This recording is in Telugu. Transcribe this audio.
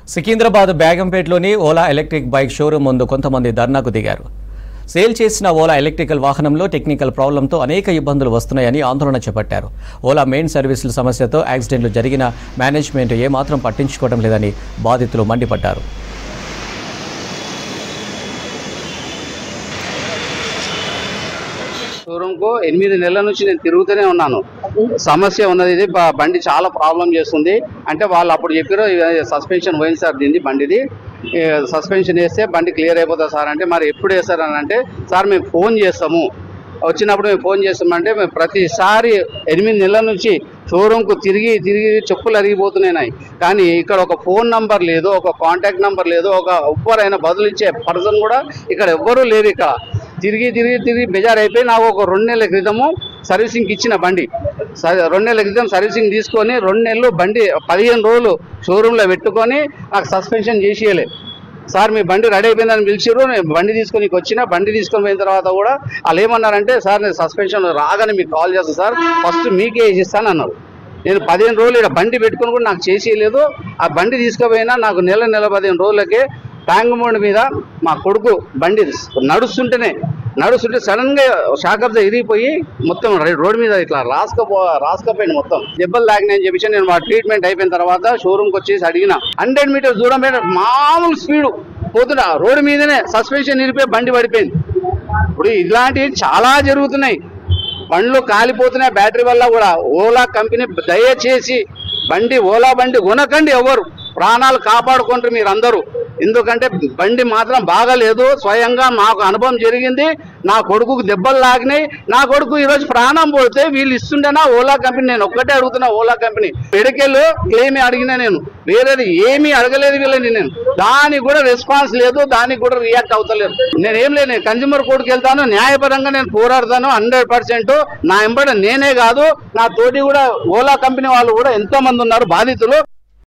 సికింద్రాబాద్ బేగంపేటలోని ఓలా ఎలక్ట్రిక్ బైక్ షోరూం ముందు కొంతమంది ధర్నాకు దిగారు సేల్ చేసిన ఓలా ఎలక్ట్రికల్ వాహనంలో టెక్నికల్ ప్రాబ్లంతో అనేక ఇబ్బందులు వస్తున్నాయని ఆందోళన చేపట్టారు ఓలా మెయిన్ సర్వీసుల సమస్యతో యాక్సిడెంట్లు జరిగిన మేనేజ్మెంట్ ఏమాత్రం పట్టించుకోవడం లేదని బాధితులు మండిపడ్డారు షోరూమ్ కు ఎనిమిది నెలల నుంచి నేను తిరుగుతూనే ఉన్నాను సమస్య ఉన్నది ఇది బ- బండి చాలా ప్రాబ్లం చేస్తుంది అంటే వాళ్ళు అప్పుడు చెప్పారు సస్పెన్షన్ పోయింది సార్ దీన్ని బండిది సస్పెన్షన్ వేస్తే బండి క్లియర్ అయిపోతుంది సార్ అంటే మరి ఎప్పుడు వేస్తారు అని అంటే సార్ మేము ఫోన్ చేస్తాము వచ్చినప్పుడు మేము ఫోన్ చేస్తామంటే మేము ప్రతిసారి ఎనిమిది నెలల నుంచి షోరూమ్కు తిరిగి తిరిగి చెప్పులు అరిగిపోతున్నాయి కానీ ఇక్కడ ఒక ఫోన్ నంబర్ లేదు ఒక కాంటాక్ట్ నంబర్ లేదు ఒక ఎవ్వరైనా బదులు ఇచ్చే పర్సన్ కూడా ఇక్కడ ఎవ్వరూ లేరు ఇక్కడ తిరిగి తిరిగి తిరిగి బెజార్ అయిపోయి నాకు ఒక రెండు నెలల క్రితము సర్వీసింగ్కి ఇచ్చిన బండి స- రెండు నెలల క్రితం సర్వీసింగ్ తీసుకొని రెండు నెలలు బండి పదిహేను రోజులు షోరూంలో పెట్టుకొని నాకు సస్పెన్షన్ చేసేయలే సార్ మీ బండి రెడీ అయిపోయిందని పిలిచిర్రు నేను బండి తీసుకొని ఇక్కడికి వచ్చిన బండి తీసుకొని పోయిన తర్వాత కూడా వాళ్ళు ఏమన్నారంటే సార్ నేను సస్పెన్షన్ రాగానే మీకు కాల్ చేస్తాను సార్ ఫస్ట్ మీకే వేసిస్తాను అన్నారు నేను పదిహేను రోజులు ఇక్కడ బండి పెట్టుకుని కూడా నాకు చేసేయలేదు ఆ బండి తీసుకుపోయినా నాకు నెల నెల పదిహేను రోజులకే ట్యాంక్ మీద మా కొడుకు బండి నడుస్తుంటేనే నడుస్తుంటే సడన్ గా షాక్ అబ్జా ఇరిగిపోయి మొత్తం ర- రోడ్డు మీద ఇట్లా రాసుకపో రాసుకపోయింది మొత్తం దెబ్బలు తాగినాయని చెప్పేసి నేను మా ట్రీట్మెంట్ అయిపోయిన తర్వాత షోరూమ్కి వచ్చేసి అడిగిన హండ్రెడ్ మీటర్ దూరం మీద మామూలు స్పీడ్ పోతున్నా రోడ్డు మీదనే సస్పెన్షన్ ఇరిపోయి బండి పడిపోయింది ఇప్పుడు ఇలాంటివి చాలా జరుగుతున్నాయి బండ్లు కాలిపోతున్నాయి బ్యాటరీ వల్ల కూడా ఓలా కంపెనీ దయచేసి బండి ఓలా బండి కొనకండి ఎవరు ప్రాణాలు కాపాడుకుంటారు మీరు అందరూ ఎందుకంటే బండి మాత్రం బాగాలేదు స్వయంగా మాకు అనుభవం జరిగింది నా కొడుకుకు దెబ్బలు లాగినాయి నా కొడుకు ఈరోజు ప్రాణం పోతే వీళ్ళు ఇస్తుండేనా ఓలా కంపెనీ నేను ఒక్కటే అడుగుతున్నా ఓలా కంపెనీ మెడికల్ క్లెయిమ్ అడిగినా నేను వేరేది ఏమీ అడగలేదు వీళ్ళని నేను దానికి కూడా రెస్పాన్స్ లేదు దానికి కూడా రియాక్ట్ అవుతలేదు నేను ఏం లేదు కన్జ్యూమర్ కోర్టుకి వెళ్తాను న్యాయపరంగా నేను పోరాడతాను హండ్రెడ్ పర్సెంట్ నా ఎంబడ నేనే కాదు నా తోటి కూడా ఓలా కంపెనీ వాళ్ళు కూడా ఎంతో మంది ఉన్నారు బాధితులు